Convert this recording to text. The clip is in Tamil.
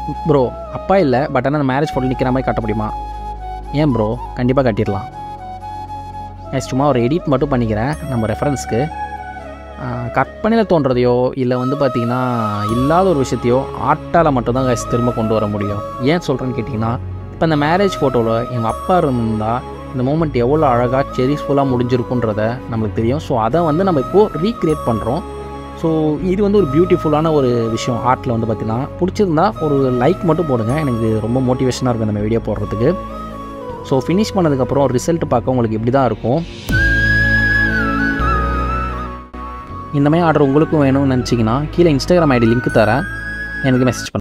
ப்ரோ அப்பா இல்லை பட் ஆனால் மேரேஜ் ஃபோட்டோ நிற்கிற மாதிரி காட்ட முடியுமா ஏன் ப்ரோ கண்டிப்பாக காட்டிடலாம் நான் சும்மா ஒரு எடிட் மட்டும் பண்ணிக்கிறேன் நம்ம ரெஃபரன்ஸ்க்கு கற்பனையில் தோன்றதையோ இல்லை வந்து பார்த்திங்கன்னா இல்லாத ஒரு விஷயத்தையோ ஆர்ட்டால் மட்டும்தான் guys திரும்ப கொண்டு வர முடியும் ஏன் சொல்கிறேன்னு கேட்டிங்கன்னா இப்போ இந்த மேரேஜ் ஃபோட்டோவில் எங்கள் அப்பா இருந்தால் இந்த மூமெண்ட் எவ்வளோ அழகாக செரிஸ்ஃபுல்லாக முடிஞ்சிருக்குன்றத நம்மளுக்கு தெரியும் ஸோ அதை வந்து நம்ம இப்போது ரீக்ரியேட் பண்ணுறோம் ஸோ இது வந்து ஒரு பியூட்டிஃபுல்லான ஒரு விஷயம் ஆர்ட்டில் வந்து பார்த்திங்கன்னா பிடிச்சிருந்தா ஒரு லைக் மட்டும் போடுங்க எனக்கு ரொம்ப மோட்டிவேஷனாக இருக்கும் இந்த வீடியோ போடுறதுக்கு ஸோ ஃபினிஷ் பண்ணதுக்கப்புறம் ரிசல்ட் பார்க்க உங்களுக்கு இப்படி தான் இருக்கும் இந்த மாதிரி ஆர்டர் உங்களுக்கும் வேணும்னு நினச்சிங்கன்னா கீழே இன்ஸ்டாகிராம் ஐடி லிங்க் தரேன் எனக்கு மெசேஜ் பண்ணுங்க